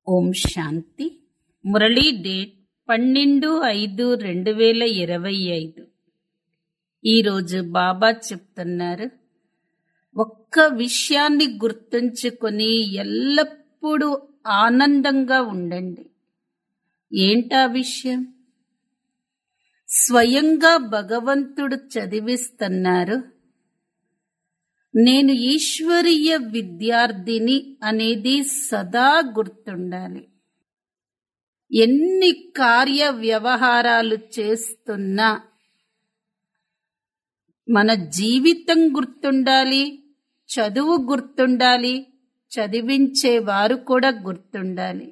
ఓం శాంతి Murali date పన్నెండు ఐదు రెండు వేల ఇరవై ఐదు ఈరోజు బాబా చెప్తున్నారు ఒక్క విషయాన్ని గుర్తుంచుకొని ఎల్లప్పుడూ ఆనందంగా ఉండండి ఏంటా విషయం స్వయంగా భగవంతుడు చదివిస్తున్నారు నేను ఈశ్వరీయ విద్యార్థిని అనేది సదా గుర్తుండాలి ఎన్ని కార్య వ్యవహారాలు చేస్తున్నా మన జీవితం గుర్తుండాలి చదువు గుర్తుండాలి చదివించే వారు కూడా గుర్తుండాలి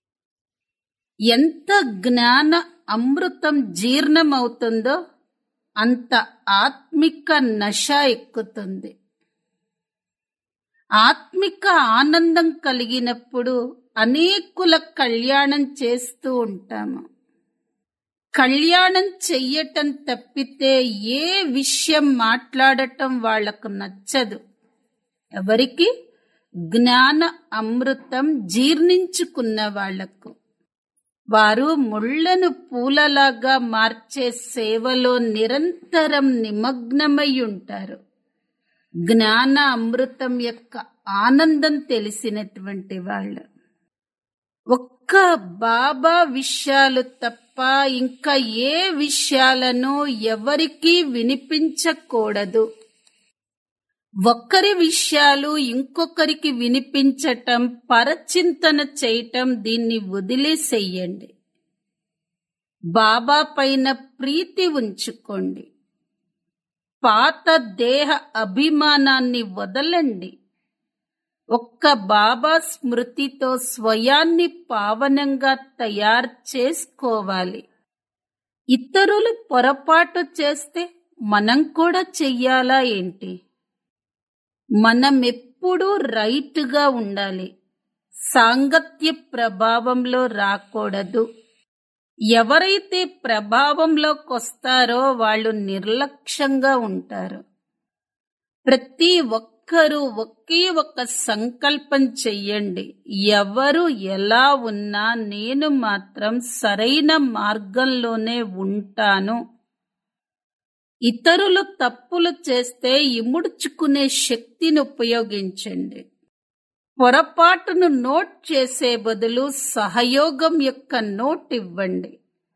ఎంత జ్ఞాన అమృతం జీర్ణమవుతుందో అంత ఆత్మిక నశ ఎక్కుతుంది ఆత్మిక ఆనందం కలిగినప్పుడు అనేకుల కళ్యాణం చేస్తూ ఉంటాము కళ్యాణం చెయ్యటం తప్పితే ఏ విషయం మాట్లాడటం వాళ్లకు నచ్చదు ఎవరికి జ్ఞాన అమృతం జీర్ణించుకున్న వాళ్లకు వారు ముళ్లను పూలలాగా మార్చే సేవలో నిరంతరం నిమగ్నమై ఉంటారు జ్ఞాన అమృతం యొక్క ఆనందం తెలిసినటువంటి వాళ్ళు ఒక్క బాబా విషయాలు తప్ప ఇంకా ఏ విషయాలను ఎవరికీ వినిపించకూడదు ఒక్కరి విషయాలు ఇంకొకరికి వినిపించటం పరచింతన చేయటం దీన్ని వదిలేసేయండి బాబా పైన ప్రీతి ఉంచుకోండి పాత దేహ అభిమానాన్ని వదలండి ఒక్క బాబా స్మృతితో స్వయాన్ని పావనంగా తయారు చేసుకోవాలి ఇతరులు పొరపాటు చేస్తే మనం కూడా చెయ్యాలా ఏంటి మనం ఎప్పుడూ రైట్గా ఉండాలి సాంగత్య ప్రభావంలో రాకూడదు ఎవరైతే ప్రభావంలోకి వస్తారో వాళ్ళు నిర్లక్ష్యంగా ఉంటారు ప్రతి ఒక్కరూ ఒకే ఒక్క సంకల్పం చెయ్యండి ఎవరు ఎలా ఉన్నా నేను మాత్రం సరైన మార్గంలోనే ఉంటాను ఇతరులు తప్పులు చేస్తే ఇముడ్చుకునే శక్తిని ఉపయోగించండి పొరపాటును నోట్ చేసే బదులు సహయోగం యొక్క నోట్ ఇవ్వండి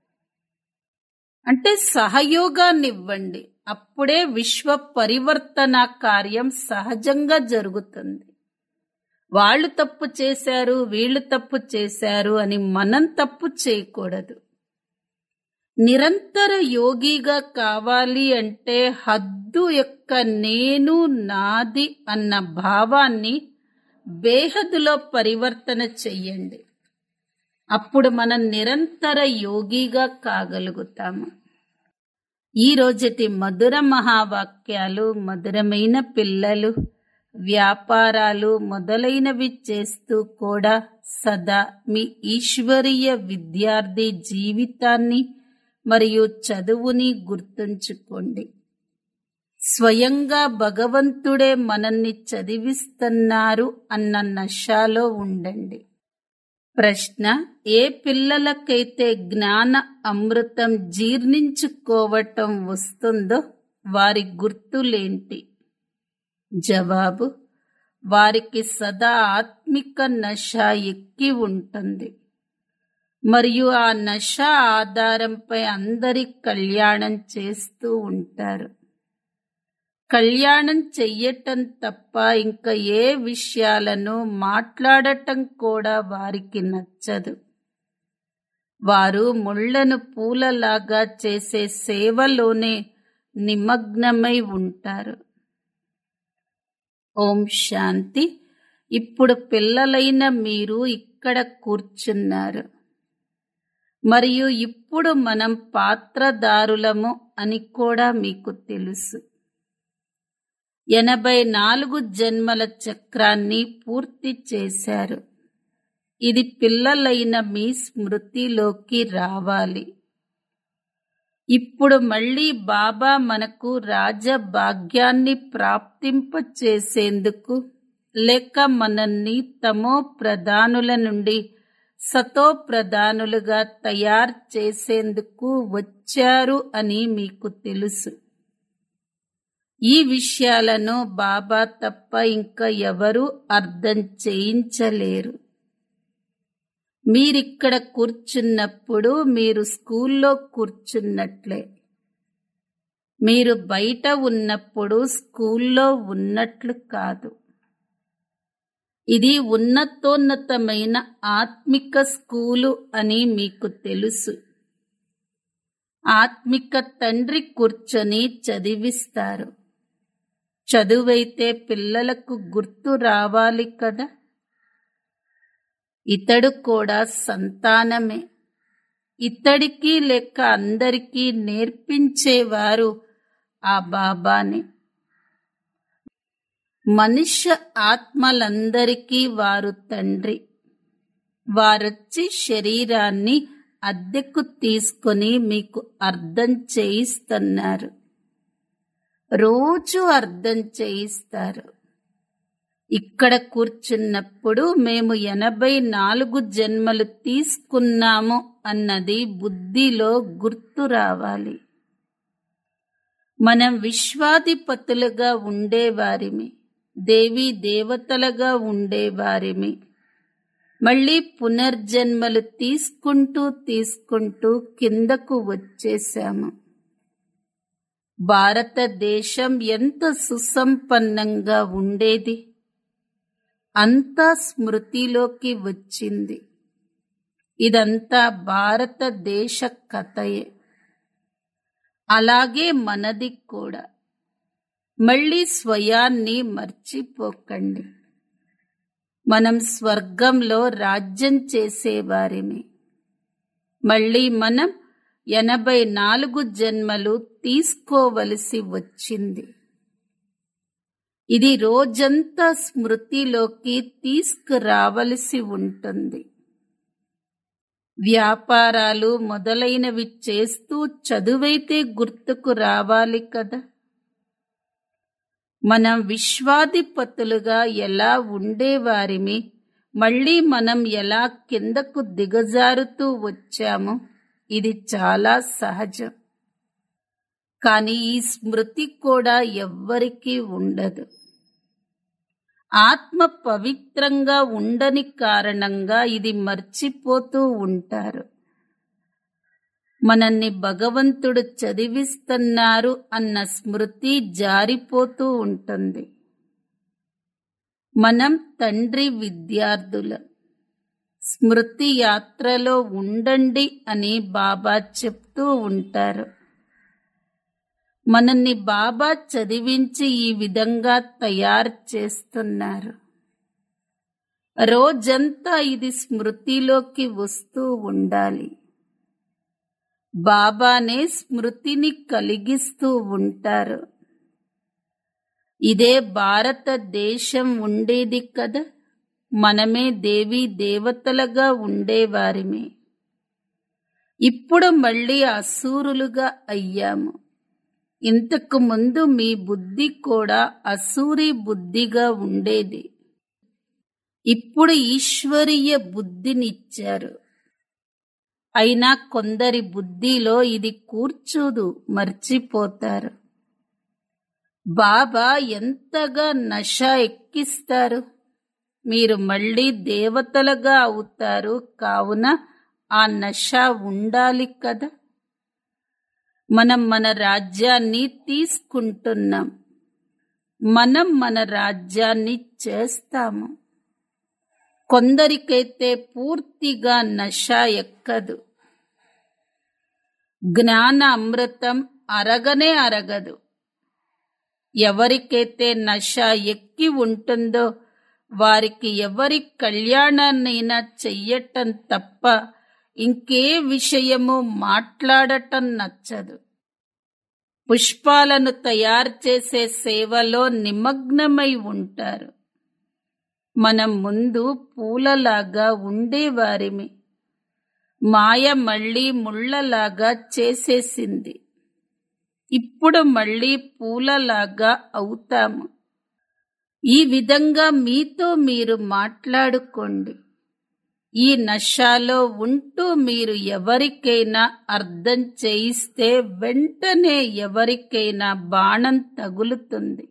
అంటే సహయోగాన్ని ఇవ్వండి అప్పుడే విశ్వ పరివర్తన కార్యం సహజంగా జరుగుతుంది వాళ్ళు తప్పు చేశారు వీళ్ళు తప్పు చేశారు అని మనం తప్పు చేయకూడదు నిరంతర యోగిగా కావాలి అంటే హద్దు యొక్క నేను నాది అన్న భావాన్ని బేహదులో పరివర్తన చెయ్యండి అప్పుడు మనం నిరంతర యోగిగా కాగలుగుతాము ఈ రోజటి మధుర మహావాక్యాలు మధురమైన పిల్లలు వ్యాపారాలు మొదలైనవి చేస్తూ కూడా సదా మీ ఈశ్వరీయ విద్యార్థి జీవితాన్ని మరియు చదువుని గుర్తుంచుకోండి స్వయంగా భగవంతుడే మనల్ని చదివిస్తున్నారు అన్న నశాలో ఉండండి ప్రశ్న ఏ పిల్లలకైతే జ్ఞాన అమృతం జీర్ణించుకోవటం వస్తుందో వారి గుర్తులేంటి జవాబు వారికి సదా ఆత్మిక నశ ఎక్కి ఉంటుంది మరియు ఆ నశ ఆధారంపై అందరి కళ్యాణం చేస్తూ ఉంటారు కళ్యాణం చెయ్యటం తప్ప ఇంకా ఏ విషయాలను మాట్లాడటం కూడా వారికి నచ్చదు వారు ముళ్లను పూలలాగా చేసే సేవలోనే నిమగ్నమై ఉంటారు ఓం శాంతి ఇప్పుడు పిల్లలైన మీరు ఇక్కడ కూర్చున్నారు మరియు ఇప్పుడు మనం పాత్రదారులము అని కూడా మీకు తెలుసు ఎనభై నాలుగు జన్మల చక్రాన్ని పూర్తి చేశారు ఇది పిల్లలైన మీ స్మృతిలోకి రావాలి ఇప్పుడు మళ్ళీ బాబా మనకు రాజభాగ్యాన్ని ప్రాప్తింప చేసేందుకు లేక మనల్ని తమో ప్రధానుల నుండి సతో ప్రధానులుగా తయారు చేసేందుకు వచ్చారు అని మీకు తెలుసు ఈ విషయాలను బాబా తప్ప ఇంకా ఎవరూ అర్థం చేయించలేరు మీరిక్కడ కూర్చున్నప్పుడు మీరు స్కూల్లో కూర్చున్నట్లే మీరు బయట ఉన్నప్పుడు స్కూల్లో ఉన్నట్లు కాదు ఇది ఉన్నతోన్నతమైన ఆత్మిక స్కూలు అని మీకు తెలుసు ఆత్మిక తండ్రి కూర్చొని చదివిస్తారు చదువైతే పిల్లలకు గుర్తు రావాలి కదా ఇతడు కూడా సంతానమే ఇతడికి లెక్క అందరికీ నేర్పించేవారు ఆ బాబానే మనుష్య ఆత్మలందరికీ వారు తండ్రి వారొచ్చి శరీరాన్ని అద్దెకు తీసుకొని మీకు అర్థం చేయిస్తున్నారు రోజు అర్థం చేయిస్తారు ఇక్కడ కూర్చున్నప్పుడు మేము ఎనభై నాలుగు జన్మలు తీసుకున్నాము అన్నది బుద్ధిలో గుర్తు రావాలి మనం విశ్వాధిపతులుగా ఉండేవారిమి దేవీ దేవతలుగా ఉండేవారిమి మళ్ళీ పునర్జన్మలు తీసుకుంటూ తీసుకుంటూ కిందకు వచ్చేశాము భారతదేశం ఎంత సుసంపన్నంగా ఉండేది అంతా స్మృతిలోకి వచ్చింది ఇదంతా భారతదేశ కథయే అలాగే మనది కూడా మళ్ళీ స్వయాన్ని మర్చిపోకండి మనం స్వర్గంలో రాజ్యం చేసేవారిని మళ్ళీ మనం ఎనభై నాలుగు జన్మలు తీసుకోవలసి వచ్చింది ఇది రోజంతా స్మృతిలోకి తీసుకురావలసి ఉంటుంది వ్యాపారాలు మొదలైనవి చేస్తూ చదువైతే గుర్తుకు రావాలి కదా మనం విశ్వాధిపతులుగా ఎలా ఉండేవారిమి మళ్ళీ మనం ఎలా కిందకు దిగజారుతూ వచ్చామో ఇది చాలా సహజం కానీ ఈ స్మృతి కూడా ఎవ్వరికీ ఉండదు ఆత్మ పవిత్రంగా ఉండని కారణంగా ఇది మర్చిపోతూ ఉంటారు మనల్ని భగవంతుడు చదివిస్తున్నారు అన్న స్మృతి జారిపోతూ ఉంటుంది మనం తండ్రి విద్యార్థులం స్మృతి యాత్రలో ఉండండి అని బాబా చెప్తూ ఉంటారు మనల్ని బాబా చదివించి ఈ విధంగా తయారు చేస్తున్నారు రోజంతా ఇది స్మృతిలోకి వస్తూ ఉండాలి బాబానే స్మృతిని కలిగిస్తూ ఉంటారు ఇదే భారతదేశం ఉండేది కదా మనమే దేవీ దేవతలుగా ఉండేవారిమే ఇప్పుడు మళ్ళీ అసూరులుగా అయ్యాము ఇంతకు ముందు మీ బుద్ధి కూడా అసూరి బుద్ధిగా ఉండేది ఇప్పుడు ఈశ్వరీయ బుద్ధినిచ్చారు అయినా కొందరి బుద్ధిలో ఇది కూర్చోదు మర్చిపోతారు బాబా ఎంతగా నష ఎక్కిస్తారు మీరు మళ్ళీ దేవతలుగా అవుతారు కావున ఆ నష ఉండాలి కదా మనం మన రాజ్యాన్ని తీసుకుంటున్నాం మనం మన రాజ్యాన్ని చేస్తాము కొందరికైతే పూర్తిగా నష ఎక్కదు జ్ఞాన అమృతం అరగనే అరగదు ఎవరికైతే నష ఎక్కి ఉంటుందో వారికి ఎవరి కళ్యాణాన్నైనా చెయ్యటం తప్ప ఇంకే విషయము మాట్లాడటం నచ్చదు పుష్పాలను తయారు చేసే సేవలో నిమగ్నమై ఉంటారు మనం ముందు పూలలాగా ఉండేవారిమి మాయ మళ్ళీ ముళ్ళలాగా చేసేసింది ఇప్పుడు మళ్ళీ పూలలాగా అవుతాము ఈ విధంగా మీతో మీరు మాట్లాడుకోండి ఈ నషాలో ఉంటూ మీరు ఎవరికైనా అర్థం చేయిస్తే వెంటనే ఎవరికైనా బాణం తగులుతుంది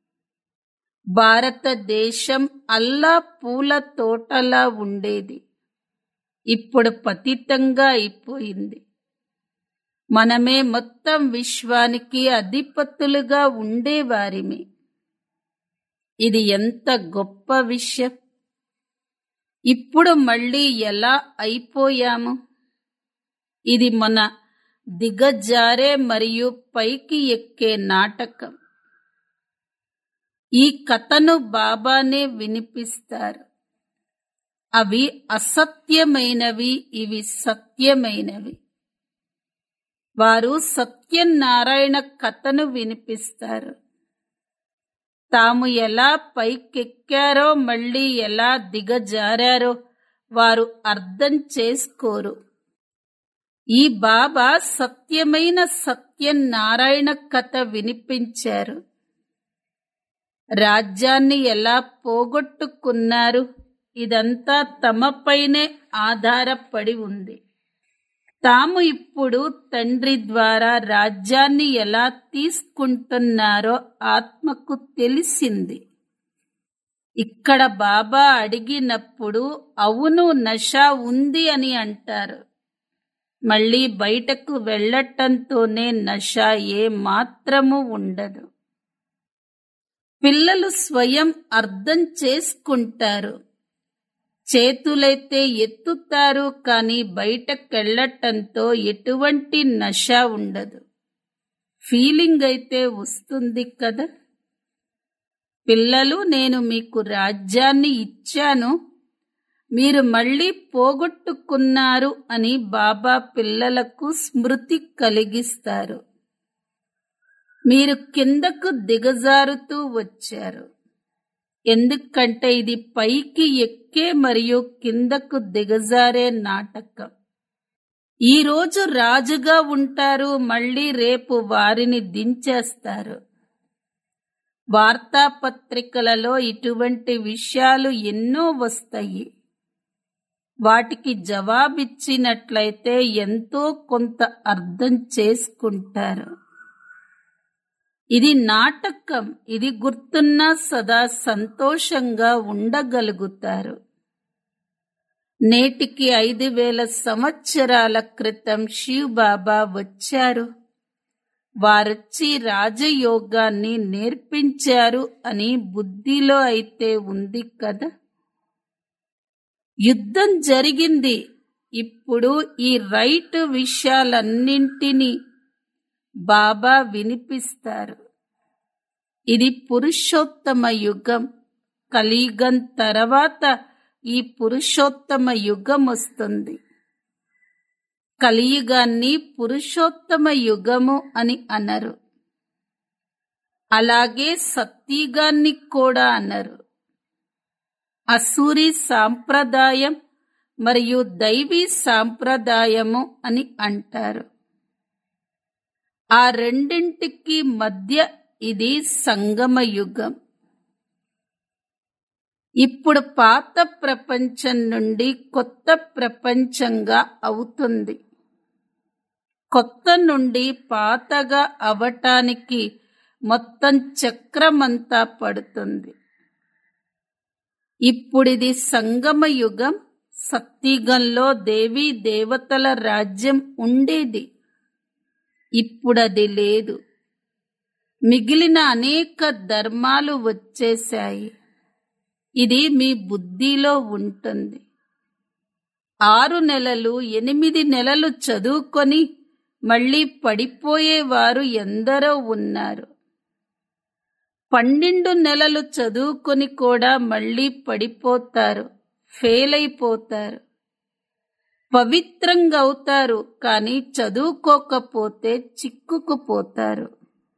భారతదేశం అల్లా పూల తోటలా ఉండేది ఇప్పుడు పతితంగా అయిపోయింది మనమే మొత్తం విశ్వానికి అధిపతులుగా ఉండేవారిమి ఇది ఎంత గొప్ప విషయం ఇప్పుడు మళ్ళీ ఎలా అయిపోయాము ఇది మన దిగజారే మరియు పైకి ఎక్కే నాటకం ఈ కథను బాబానే వినిపిస్తారు అవి అసత్యమైనవి ఇవి సత్యమైనవి వారు సత్యనారాయణ కథను వినిపిస్తారు తాము ఎలా పైకెక్కారో మళ్ళీ ఎలా దిగజారారో వారు అర్థం చేసుకోరు ఈ బాబా సత్యమైన సత్యనారాయణ కథ వినిపించారు రాజ్యాన్ని ఎలా పోగొట్టుకున్నారు ఇదంతా తమపైనే ఆధారపడి ఉంది తాము ఇప్పుడు తండ్రి ద్వారా రాజ్యాన్ని ఎలా తీసుకుంటున్నారో ఆత్మకు తెలిసింది ఇక్కడ బాబా అడిగినప్పుడు అవును నష ఉంది అని అంటారు మళ్ళీ బయటకు వెళ్ళటంతోనే నష ఏ మాత్రము ఉండదు పిల్లలు స్వయం అర్థం చేసుకుంటారు చేతులైతే ఎత్తుతారు కానీ బయటకెళ్ళటంతో ఎటువంటి నష ఉండదు ఫీలింగ్ అయితే వస్తుంది కదా పిల్లలు నేను మీకు రాజ్యాన్ని ఇచ్చాను మీరు మళ్ళీ పోగొట్టుకున్నారు అని బాబా పిల్లలకు స్మృతి కలిగిస్తారు మీరు కిందకు దిగజారుతూ వచ్చారు ఎందుకంటే ఇది పైకి ఎక్కే మరియు కిందకు దిగజారే నాటకం ఈ రోజు రాజుగా ఉంటారు మళ్ళీ రేపు వారిని దించేస్తారు వార్తాపత్రికలలో ఇటువంటి విషయాలు ఎన్నో వస్తాయి వాటికి జవాబిచ్చినట్లయితే ఎంతో కొంత అర్థం చేసుకుంటారు ఇది నాటకం ఇది గుర్తున్న సదా సంతోషంగా ఉండగలుగుతారు నేటికి ఐదు వేల సంవత్సరాల క్రితం శివ్ బాబా వచ్చారు వారొచ్చి రాజయోగాన్ని నేర్పించారు అని బుద్ధిలో అయితే ఉంది కదా యుద్ధం జరిగింది ఇప్పుడు ఈ రైట్ విషయాలన్నింటినీ బాబా వినిపిస్తారు ఇది పురుషోత్తమ యుగం కలియుగం తర్వాత ఈ పురుషోత్తమ యుగం వస్తుంది కలియుగాన్ని పురుషోత్తమ యుగము అని అనరు అలాగే సత్యుగాన్ని కూడా అనరు అసూరి సాంప్రదాయం మరియు దైవీ సాంప్రదాయము అని అంటారు ఆ రెండింటికి మధ్య ఇది సంగమ యుగం ఇప్పుడు పాత ప్రపంచం నుండి కొత్త ప్రపంచంగా అవుతుంది కొత్త నుండి పాతగా అవటానికి మొత్తం చక్రమంతా పడుతుంది ఇప్పుడిది సంగమ యుగం సత్యుగంలో దేవీ దేవతల రాజ్యం ఉండేది ఇప్పుడది లేదు మిగిలిన అనేక ధర్మాలు వచ్చేశాయి ఇది మీ బుద్ధిలో ఉంటుంది ఆరు నెలలు ఎనిమిది నెలలు చదువుకొని మళ్ళీ పడిపోయేవారు ఎందరో ఉన్నారు పన్నెండు నెలలు చదువుకొని కూడా మళ్ళీ పడిపోతారు ఫెయిల్ అయిపోతారు పవిత్రంగా అవుతారు కానీ చదువుకోకపోతే చిక్కుకుపోతారు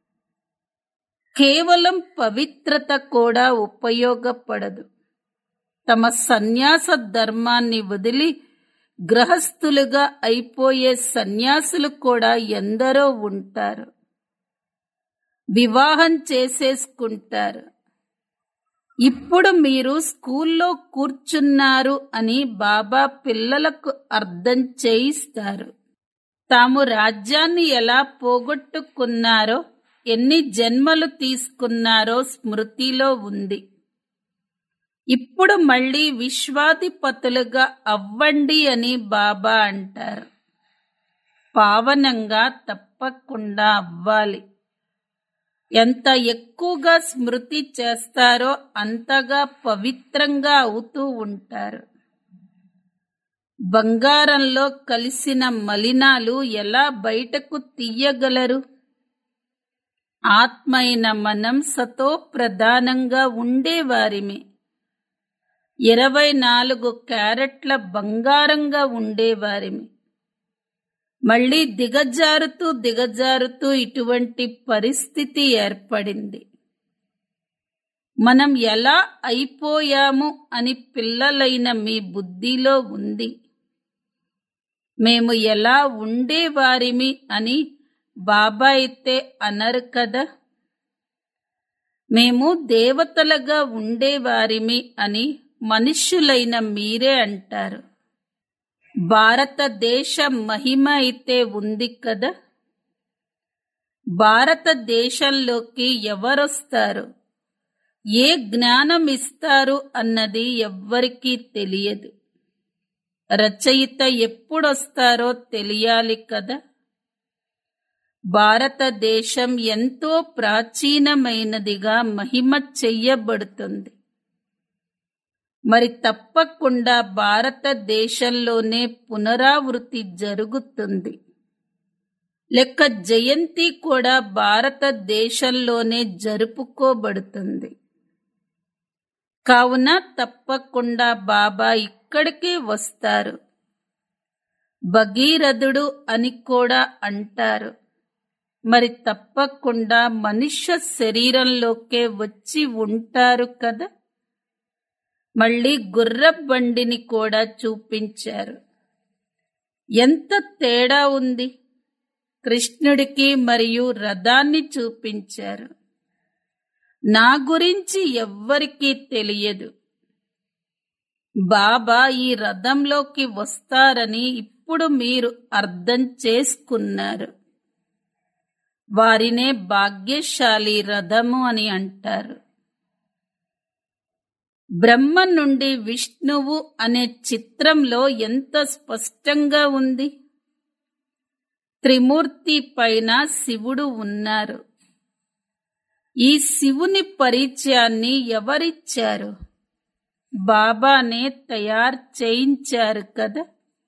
కేవలం పవిత్రత కూడా ఉపయోగపడదు తమ సన్యాస ధర్మాన్ని వదిలి గ్రహస్థులుగా అయిపోయే సన్యాసులు కూడా ఎందరో ఉంటారు వివాహం చేసేసుకుంటారు ఇప్పుడు మీరు స్కూల్లో కూర్చున్నారు అని బాబా పిల్లలకు అర్థం చేయిస్తారు తాము రాజ్యాన్ని ఎలా పోగొట్టుకున్నారో ఎన్ని జన్మలు తీసుకున్నారో స్మృతిలో ఉంది ఇప్పుడు మళ్ళీ విశ్వాధిపతులుగా అవ్వండి అని బాబా అంటారు పావనంగా తప్పకుండా అవ్వాలి ఎంత ఎక్కువగా స్మృతి చేస్తారో అంతగా పవిత్రంగా అవుతూ ఉంటారు బంగారంలో కలిసిన మలినాలు ఎలా బయటకు తీయగలరు ఆత్మైన మనం సతో ప్రధానంగా ఉండేవారిమే ఇరవై నాలుగు క్యారెట్ల బంగారంగా ఉండేవారిమి మళ్ళీ దిగజారుతూ దిగజారుతూ ఇటువంటి పరిస్థితి ఏర్పడింది మనం ఎలా అయిపోయాము అని పిల్లలైన మీ బుద్ధిలో ఉంది మేము ఎలా ఉండేవారిమి అని బాబా అయితే అనరు కదా మేము దేవతలుగా ఉండేవారిమి అని మనుష్యులైన మీరే అంటారు భారతదేశ మహిమ అయితే ఉంది కదా భారతదేశంలోకి ఎవరొస్తారు ఏ జ్ఞానం ఇస్తారు అన్నది ఎవ్వరికీ తెలియదు రచయిత ఎప్పుడొస్తారో తెలియాలి కదా భారతదేశం ఎంతో ప్రాచీనమైనదిగా మహిమ చెయ్యబడుతుంది మరి తప్పకుండా భారతదేశంలోనే పునరావృతి జరుగుతుంది లెక్క జయంతి కూడా భారతదేశంలోనే జరుపుకోబడుతుంది కావున తప్పకుండా బాబా ఇక్కడికే వస్తారు భగీరథుడు అని కూడా అంటారు మరి తప్పకుండా మనుష్య శరీరంలోకే వచ్చి ఉంటారు కదా మళ్ళీ గుర్ర బండిని కూడా చూపించారు ఎంత తేడా ఉంది కృష్ణుడికి మరియు రథాన్ని చూపించారు నా గురించి ఎవ్వరికీ తెలియదు బాబా ఈ రథంలోకి వస్తారని ఇప్పుడు మీరు అర్థం చేసుకున్నారు వారినే భాగ్యశాలి రథము అని అంటారు బ్రహ్మ నుండి విష్ణువు అనే చిత్రంలో ఎంత స్పష్టంగా ఉంది త్రిమూర్తి పైన శివుడు ఉన్నారు ఈ శివుని పరిచయాన్ని ఎవరిచ్చారు బాబానే తయారు చేయించారు కదా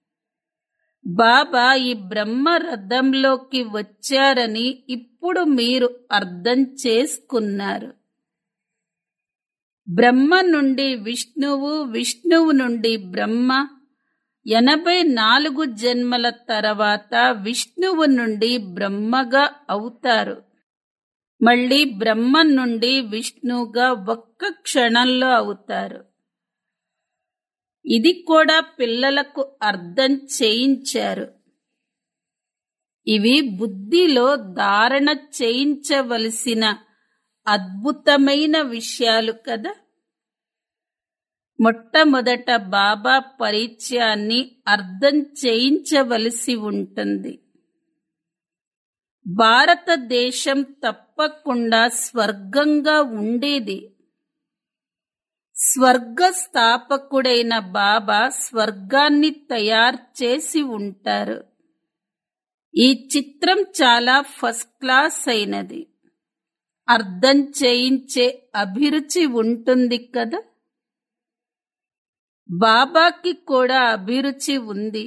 బాబా ఈ బ్రహ్మ రథంలోకి వచ్చారని ఇప్పుడు మీరు అర్థం చేసుకున్నారు బ్రహ్మ నుండి విష్ణువు విష్ణువు నుండి బ్రహ్మ ఎనభై నాలుగు జన్మల తర్వాత విష్ణువు నుండి బ్రహ్మగా అవుతారు మళ్ళీ బ్రహ్మ నుండి విష్ణువుగా ఒక్క క్షణంలో అవుతారు ఇది కూడా పిల్లలకు అర్థం చేయించారు ఇవి బుద్ధిలో ధారణ చేయించవలసిన అద్భుతమైన విషయాలు కదా మొట్టమొదట బాబా పరిచయాన్ని అర్థం చేయించవలసి ఉంటుంది భారతదేశం తప్పకుండా స్వర్గంగా ఉండేది స్వర్గ స్థాపకుడైన బాబా స్వర్గాన్ని తయారు చేసి ఉంటారు ఈ చిత్రం చాలా ఫస్ట్ క్లాస్ అయినది అర్థం చేయించే అభిరుచి ఉంటుంది కదా బాబాకి కూడా అభిరుచి ఉంది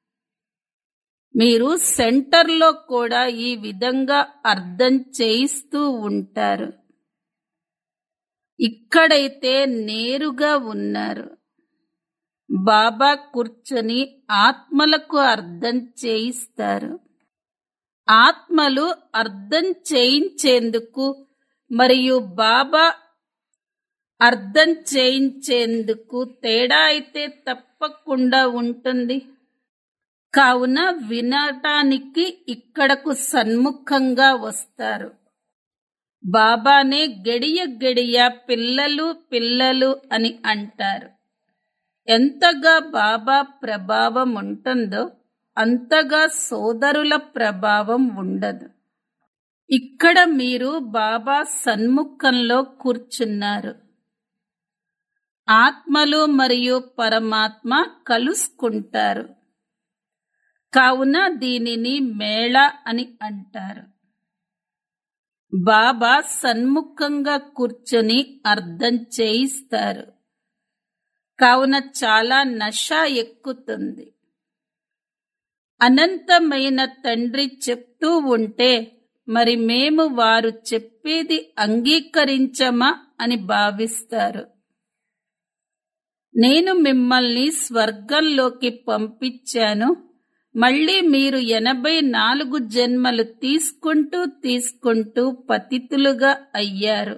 మీరు సెంటర్లో కూడా ఈ విధంగా అర్థం చేయిస్తూ ఉంటారు ఇక్కడైతే నేరుగా ఉన్నారు బాబా కూర్చొని ఆత్మలకు అర్థం చేయిస్తారు ఆత్మలు అర్థం చేయించేందుకు మరియు బాబా అర్థం చేయించేందుకు తేడా అయితే తప్పకుండా ఉంటుంది కావున వినటానికి ఇక్కడకు సన్ముఖంగా వస్తారు బాబానే గడియ గడియ పిల్లలు పిల్లలు అని అంటారు ఎంతగా బాబా ప్రభావం ఉంటుందో అంతగా సోదరుల ప్రభావం ఉండదు ఇక్కడ మీరు బాబా సన్ముఖంలో కూర్చున్నారు ఆత్మలు మరియు పరమాత్మ కలుసుకుంటారు కావున దీనిని మేళ అని అంటారు బాబా సన్ముఖంగా కూర్చొని అర్థం చేయిస్తారు కావున చాలా నష ఎక్కుతుంది అనంతమైన తండ్రి చెప్తూ ఉంటే మరి మేము వారు చెప్పేది అంగీకరించమా అని భావిస్తారు నేను మిమ్మల్ని స్వర్గంలోకి పంపించాను మళ్ళీ మీరు ఎనభై నాలుగు జన్మలు తీసుకుంటూ తీసుకుంటూ పతితులుగా అయ్యారు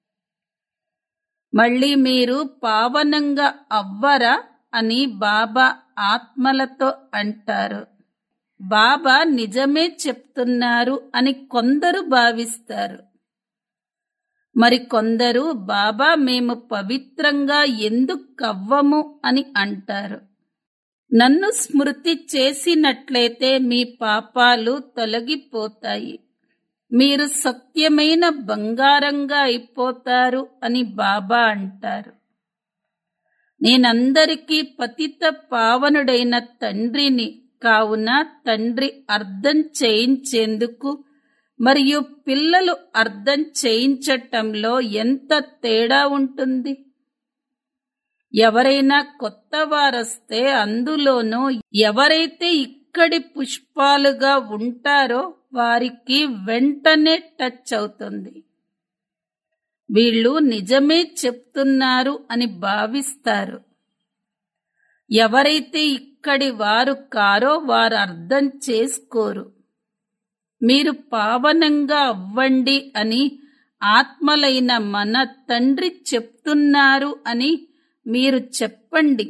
మళ్ళీ మీరు పావనంగా అవ్వరా అని బాబా ఆత్మలతో అంటారు బాబా నిజమే చెప్తున్నారు అని కొందరు భావిస్తారు మరి కొందరు బాబా మేము పవిత్రంగా ఎందుకు అవ్వము అని అంటారు నన్ను స్మృతి చేసినట్లయితే మీ పాపాలు తొలగిపోతాయి మీరు సత్యమైన బంగారంగా అయిపోతారు అని బాబా అంటారు నేనందరికీ పతిత పావనుడైన తండ్రిని కావున తండ్రి అర్థం చేయించేందుకు మరియు పిల్లలు అర్థం చేయించటంలో ఎంత తేడా ఉంటుంది ఎవరైనా కొత్త వారొస్తే అందులోనూ ఎవరైతే ఇక్కడి పుష్పాలుగా ఉంటారో వారికి వెంటనే టచ్ అవుతుంది వీళ్ళు నిజమే చెప్తున్నారు అని భావిస్తారు ఎవరైతే ఇక్కడి వారు కారో వారు అర్థం చేసుకోరు మీరు పావనంగా అవ్వండి అని ఆత్మలైన మన తండ్రి చెప్తున్నారు అని మీరు చెప్పండి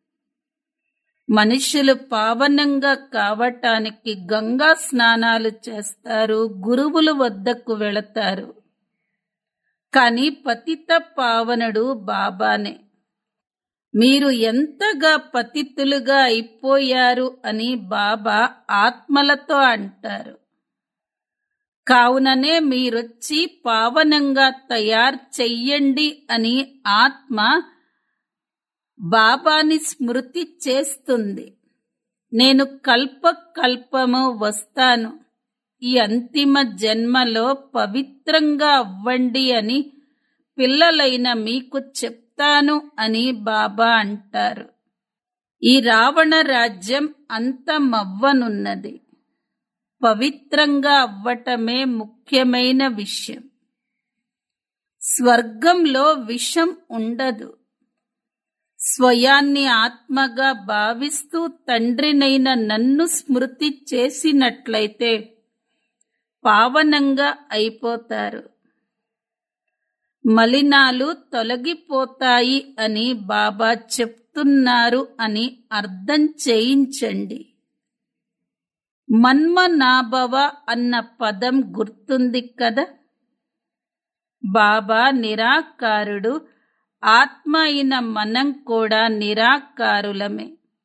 మనుషులు పావనంగా కావటానికి గంగా స్నానాలు చేస్తారు గురువుల వద్దకు వెళతారు కాని పతిత పావనుడు బాబానే మీరు ఎంతగా పతితులుగా అయిపోయారు అని బాబా ఆత్మలతో అంటారు కావుననే మీరొచ్చి పావనంగా తయారు చెయ్యండి అని ఆత్మ బాబాని స్మృతి చేస్తుంది నేను కల్ప కల్పము వస్తాను ఈ అంతిమ జన్మలో పవిత్రంగా అవ్వండి అని పిల్లలైన మీకు చెప్తాను అని బాబా అంటారు ఈ రావణ రాజ్యం అంతమవ్వనున్నది పవిత్రంగా అవ్వటమే ముఖ్యమైన విషయం స్వర్గంలో విషం ఉండదు స్వయాన్ని ఆత్మగా భావిస్తూ తండ్రినైన నన్ను స్మృతి చేసినట్లయితే పావనంగా అయిపోతారు మలినాలు తొలగిపోతాయి అని బాబా చెప్తున్నారు అని అర్థం చేయించండి మన్మనాభవ అన్న పదం గుర్తుంది కదా బాబా నిరాకారుడు ఆత్మ అయిన మనం కూడా నిరాకారులమే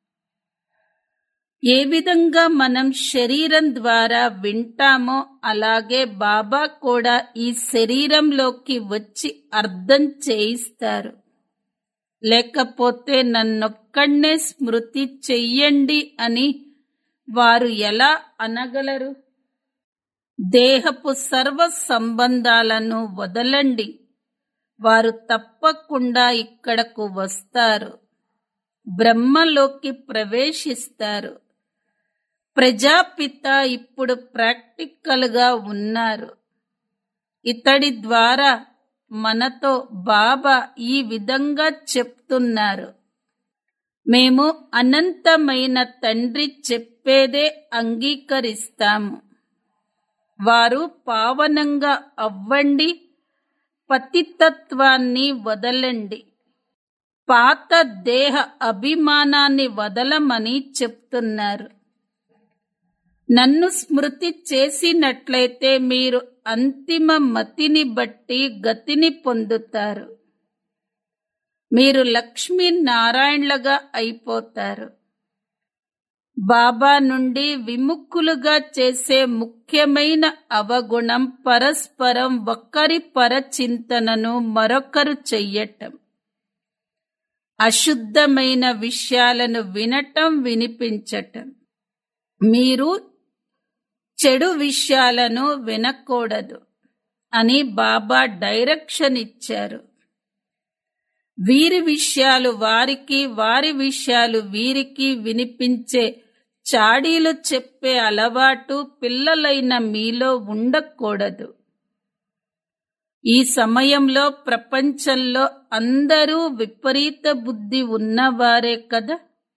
ఏ విధంగా మనం శరీరం ద్వారా వింటామో అలాగే బాబా కూడా ఈ శరీరంలోకి వచ్చి అర్థం చేయిస్తారు లేకపోతే నన్నొక్కడే స్మృతి చెయ్యండి అని వారు ఎలా అనగలరు దేహపు సర్వ సంబంధాలను వదలండి వారు తప్పకుండా ఇక్కడకు వస్తారు బ్రహ్మలోకి ప్రవేశిస్తారు ప్రజాపిత ఇప్పుడు ప్రాక్టికల్ గా ఉన్నారు ఇతడి ద్వారా మనతో బాబా ఈ విధంగా చెప్తున్నారు మేము అనంతమైన తండ్రి చెప్పేదే అంగీకరిస్తాము వారు పావనంగా అవ్వండి పతితత్వాన్ని వదలండి పాత దేహ అభిమానాన్ని వదలమని చెప్తున్నారు నన్ను స్మృతి చేసినట్లయితే మీరు అంతిమ మతిని బట్టి గతిని పొందుతారు మీరు లక్ష్మీ నారాయణలుగా అయిపోతారు బాబా నుండి విముక్కులుగా చేసే ముఖ్యమైన అవగుణం పరస్పరం ఒకరి పరచింతనను మరొకరు చెయ్యటం అశుద్ధమైన విషయాలను వినటం వినిపించటం మీరు చెడు విషయాలను వినకూడదు అని బాబా డైరెక్షన్ ఇచ్చారు వీరి విషయాలు వారికి వారి విషయాలు వీరికి వినిపించే చాడీలు చెప్పే అలవాటు పిల్లలైన మీలో ఉండకూడదు ఈ సమయంలో ప్రపంచంలో అందరూ విపరీత బుద్ధి ఉన్నవారే కదా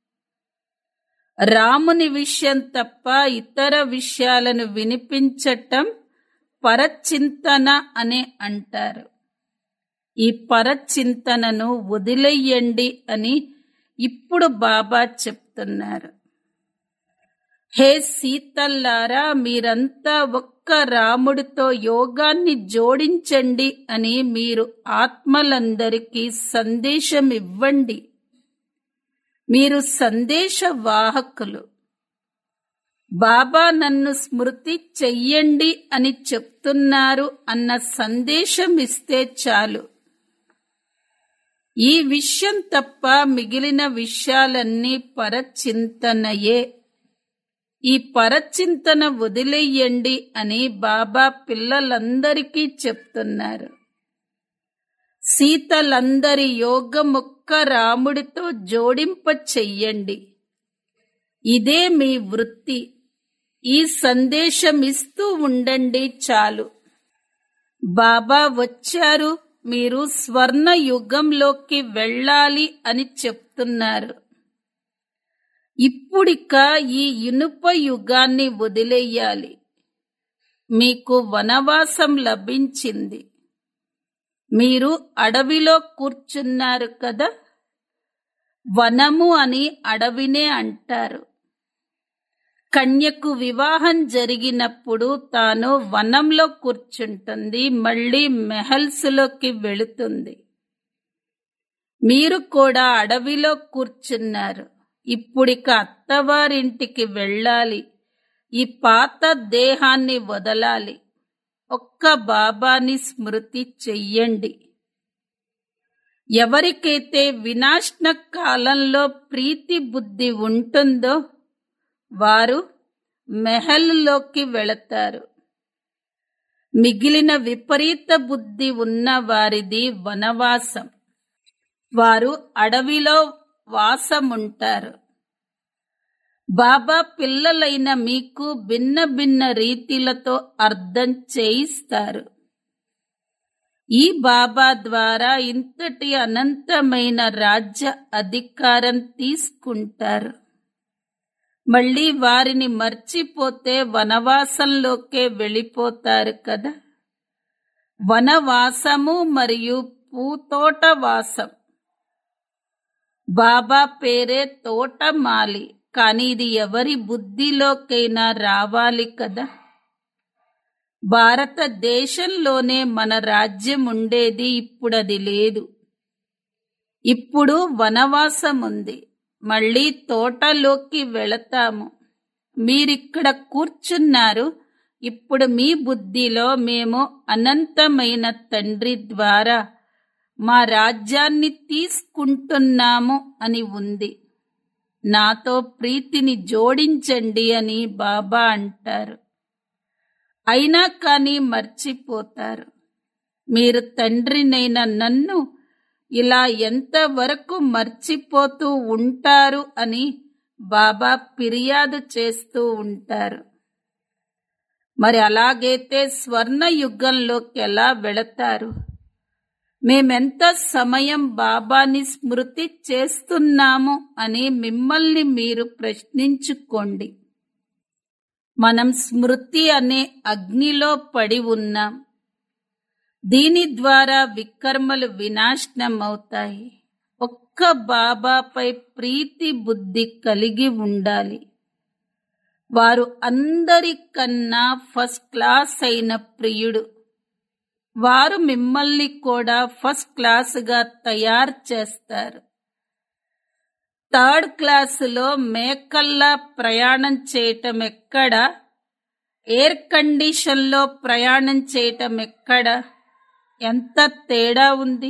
రాముని విషయం తప్ప ఇతర విషయాలను వినిపించటం పరచింతన అనే అంటారు ఈ పరచింతనను వదిలేయండి అని ఇప్పుడు బాబా చెప్తున్నారు హే సీతల్లారా మీరంతా ఒక్క రాముడితో యోగాన్ని జోడించండి అని మీరు ఆత్మలందరికీ సందేశం ఇవ్వండి మీరు సందేశ వాహకులు బాబా నన్ను స్మృతి చెయ్యండి అని చెప్తున్నారు అన్న సందేశం ఇస్తే చాలు ఈ విషయం తప్ప మిగిలిన విషయాలన్నీ పరచింతనయే ఈ పరచింతన వదిలేయండి అని బాబా పిల్లలందరికీ చెప్తున్నారు సీతలందరి యోగమొక్క రాముడితో జోడింప చెయ్యండి ఇదే మీ వృత్తి ఈ సందేశం ఇస్తూ ఉండండి చాలు బాబా వచ్చారు మీరు స్వర్ణ యుగంలోకి వెళ్ళాలి అని చెప్తున్నారు ఇప్పుడిక ఈ ఇనుప యుగాన్ని వదిలేయాలి మీకు వనవాసం లభించింది మీరు అడవిలో కూర్చున్నారు కదా వనము అని అడవినే అంటారు కన్యకు వివాహం జరిగినప్పుడు తాను వనంలో కూర్చుంటుంది మళ్ళీ మెహల్స్లోకి వెళుతుంది మీరు కూడా అడవిలో కూర్చున్నారు ఇప్పుడిక అత్తవారింటికి వెళ్ళాలి ఈ పాత దేహాన్ని వదలాలి ఒక్క బాబాని స్మృతి చెయ్యండి ఎవరికైతే వినాశన కాలంలో ప్రీతి బుద్ధి ఉంటుందో వారు మెహల్లోకి వెళతారు మిగిలిన విపరీత బుద్ధి ఉన్న వారిది వనవాసం వారు అడవిలో వాసముంటారు బాబా పిల్లలైన మీకు భిన్న భిన్న రీతిలతో అర్థం చేయిస్తారు ఈ బాబా ద్వారా ఇంతటి అనంతమైన రాజ్య అధికారం తీసుకుంటారు మళ్ళీ వారిని మర్చిపోతే వనవాసంలోకే వెళ్ళిపోతారు కదా వనవాసము మరియు పూతోట వాసం బాబా పేరే తోటమాలి కానీ ఇది ఎవరి బుద్ధిలోకైనా రావాలి కదా భారతదేశంలోనే మన రాజ్యం ఉండేది ఇప్పుడు అది లేదు ఇప్పుడు వనవాసం ఉంది మళ్ళీ తోటలోకి వెళతాము మీరిక్కడ కూర్చున్నారు ఇప్పుడు మీ బుద్ధిలో మేము అనంతమైన తండ్రి ద్వారా మా రాజ్యాన్ని తీసుకుంటున్నాము అని ఉంది నాతో ప్రీతిని జోడించండి అని బాబా అంటారు అయినా కానీ మర్చిపోతారు మీరు తండ్రినైన నన్ను ఇలా ఎంతవరకు మర్చిపోతూ ఉంటారు అని బాబా ఫిర్యాదు చేస్తూ ఉంటారు మరి అలాగైతే స్వర్ణ యుగంలోకి ఎలా వెళతారు మేమెంత సమయం బాబాని స్మృతి చేస్తున్నాము అని మిమ్మల్ని మీరు ప్రశ్నించుకోండి మనం స్మృతి అనే అగ్నిలో పడి ఉన్నాం దీని ద్వారా వికర్మలు వినాశనం అవుతాయి ఒక్క బాబాపై ప్రీతి బుద్ధి కలిగి ఉండాలి వారు అందరికన్నా ఫస్ట్ క్లాస్ అయిన ప్రియుడు వారు మిమ్మల్ని కూడా ఫస్ట్ క్లాసుగా తయారు చేస్తారు థర్డ్ క్లాసులో మేకల్లా ప్రయాణం చేయటం ఎక్కడ ఎయిర్ కండిషన్లో ప్రయాణం చేయటం ఎక్కడ ఎంత తేడా ఉంది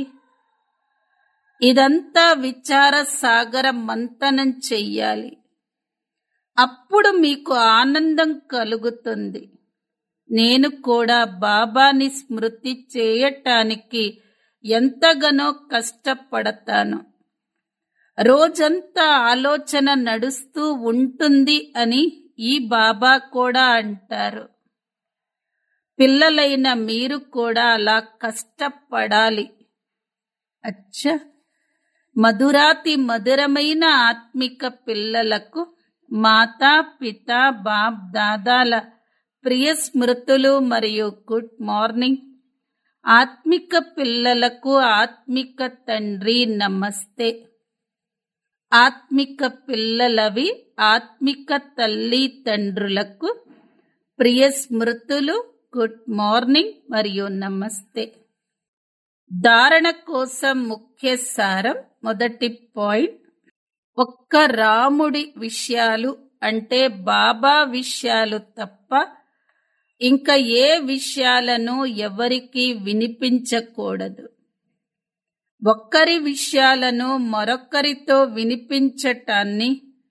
ఇదంతా విచార సాగర మంతనం చెయ్యాలి అప్పుడు మీకు ఆనందం కలుగుతుంది నేను కూడా బాబాని స్మృతి చేయటానికి ఎంతగానో కష్టపడతాను రోజంతా ఆలోచన నడుస్తూ ఉంటుంది అని ఈ బాబా కూడా అంటారు పిల్లలైన మీరు కూడా అలా కష్టపడాలి అచ్చ మధురాతి మధురమైన ఆత్మిక పిల్లలకు మాతా పిత బాప్ దాదాల ప్రియ స్మృతులు మరియు గుడ్ మార్నింగ్ ఆత్మిక పిల్లలకు ఆత్మిక తండ్రి నమస్తే ఆత్మిక పిల్లలవి ఆత్మిక తల్లి తండ్రులకు ప్రియ స్మృతులు గుడ్ మార్నింగ్ మరియు నమస్తే ధారణ కోసం ముఖ్య సారం మొదటి పాయింట్ ఒక్క రాముడి విషయాలు అంటే బాబా విషయాలు తప్ప ఇంకా ఏ విషయాలను ఎవరికి వినిపించకూడదు ఒక్కరి విషయాలను మరొకరితో వినిపించటాన్ని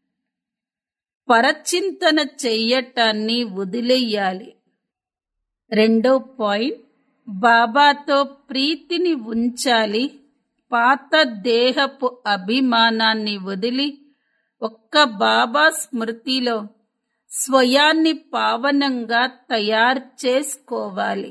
పరచింతన చెయ్యటాన్ని వదిలేయాలి రెండో పాయింట్ బాబాతో ప్రీతిని ఉంచాలి పాత దేహపు అభిమానాన్ని వదిలి ఒక్క బాబా స్మృతిలో స్వయాన్ని పావనంగా తయారు చేసుకోవాలి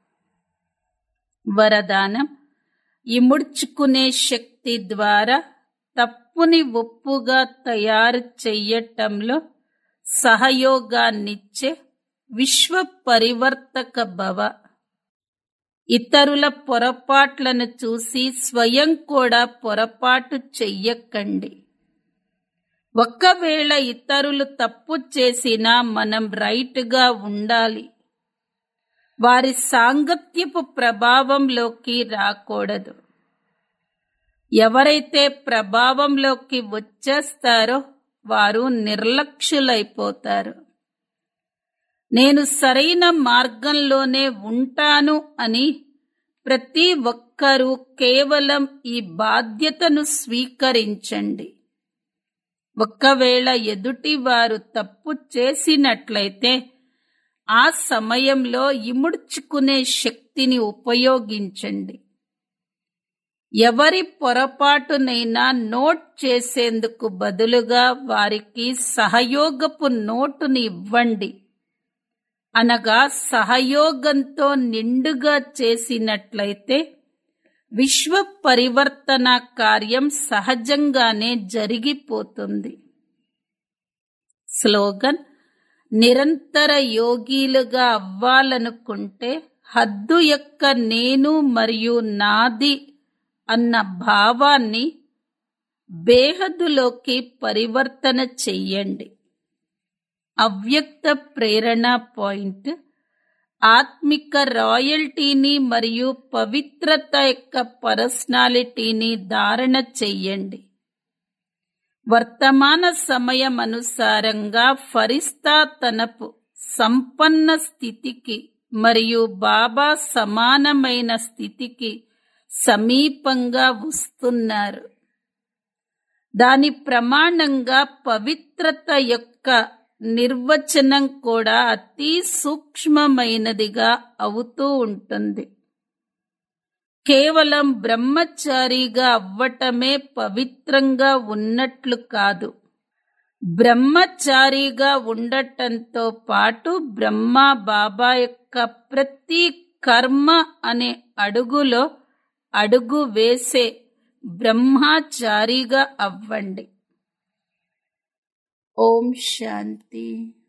వరదానం ఇముడ్చుకునే శక్తి ద్వారా తప్పుని ఒప్పుగా తయారు చెయ్యటంలో సహయోగాన్నిచ్చే విశ్వ పరివర్తక భవ ఇతరుల పొరపాట్లను చూసి స్వయం కూడా పొరపాటు చెయ్యకండి ఒకవేళ ఇతరులు తప్పు చేసినా మనం రైట్గా ఉండాలి వారి సాంగత్యపు ప్రభావంలోకి రాకూడదు ఎవరైతే ప్రభావంలోకి వచ్చేస్తారో వారు నిర్లక్ష్యులైపోతారు నేను సరైన మార్గంలోనే ఉంటాను అని ప్రతి ఒక్కరూ కేవలం ఈ బాధ్యతను స్వీకరించండి ఒకవేళ ఎదుటి వారు తప్పు చేసినట్లయితే ఆ సమయంలో ఇముడ్చుకునే శక్తిని ఉపయోగించండి ఎవరి పొరపాటునైనా నోట్ చేసేందుకు బదులుగా వారికి సహయోగపు నోటుని ఇవ్వండి అనగా సహయోగంతో నిండుగా చేసినట్లయితే విశ్వ పరివర్తన కార్యం సహజంగానే జరిగిపోతుంది స్లోగన్ నిరంతర యోగీలుగా అవ్వాలనుకుంటే హద్దు యొక్క నేను మరియు నాది అన్న భావాన్ని బేహద్దులోకి పరివర్తన చెయ్యండి అవ్యక్త ప్రేరణ పాయింట్ ఆత్మిక రాయల్టీని మరియు పవిత్రత యొక్క పర్సనాలిటీని ధారణ చెయ్యండి వర్తమాన సమయం అనుసారంగా ఫరిస్తా తనపు సంపన్న స్థితికి మరియు బాబా సమానమైన స్థితికి సమీపంగా వస్తున్నారు దాని ప్రమాణంగా పవిత్రత యొక్క నిర్వచనం కూడా అతి సూక్ష్మమైనదిగా అవుతూ ఉంటుంది కేవలం బ్రహ్మచారిగా అవ్వటమే పవిత్రంగా ఉన్నట్లు కాదు బ్రహ్మచారిగా ఉండటంతో పాటు బ్రహ్మ బాబా యొక్క ప్రతి కర్మ అనే అడుగులో అడుగు వేసే బ్రహ్మచారిగా అవ్వండి ఓం శాంతి